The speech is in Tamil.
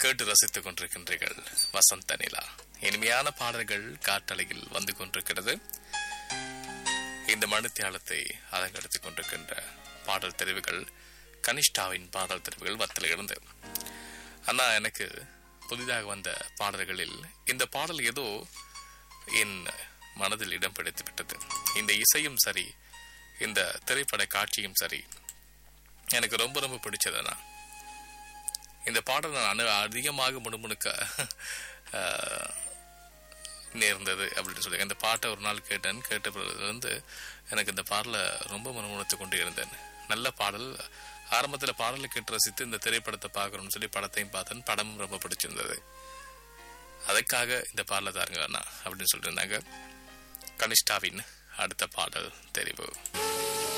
கேட்டு ரசித்துக் கொண்டிருக்கின்றீர்கள் வசந்த நிலா இனிமையான பாடல்கள் காற்றலையில் வந்து கொண்டிருக்கிறது இந்த மனுத்தியாலத்தை அலங்கரித்துக் கொண்டிருக்கின்ற பாடல் தெரிவுகள் கனிஷ்டாவின் பாடல் தெரிவுகள் வத்தில் இருந்து ஆனா எனக்கு புதிதாக வந்த பாடல்களில் இந்த பாடல் ஏதோ என் மனதில் இடம் பிடித்து விட்டது இந்த இசையும் சரி இந்த திரைப்பட காட்சியும் சரி எனக்கு ரொம்ப ரொம்ப பிடிச்சதுனா இந்த பாடல் நான் அனு- அதிகமாக முணுமுணுக்க ஆஹ், நேர்ந்தது அப்படின்னு சொல்லி இந்த பாட்டை ஒரு நாள் கேட்டேன் கேட்ட பிறகுலேருந்து எனக்கு இந்த பாடலை ரொம்ப முணுமுணுத்து கொண்டு இருந்தேன் நல்ல பாடல் ஆரம்பத்தில் பாடலை கேட்டு ரசித்து இந்த திரைப்படத்தை பார்க்கணும்னு சொல்லி படத்தையும் பார்த்தேன் படமும் ரொம்ப பிடிச்சிருந்தது அதுக்காக இந்த பாடலை தாருங்க அண்ணா அப்படின்னு சொல்லியிருந்தாங்க கனிஷ்டாவின் அடுத்த பாடல் தெரிவு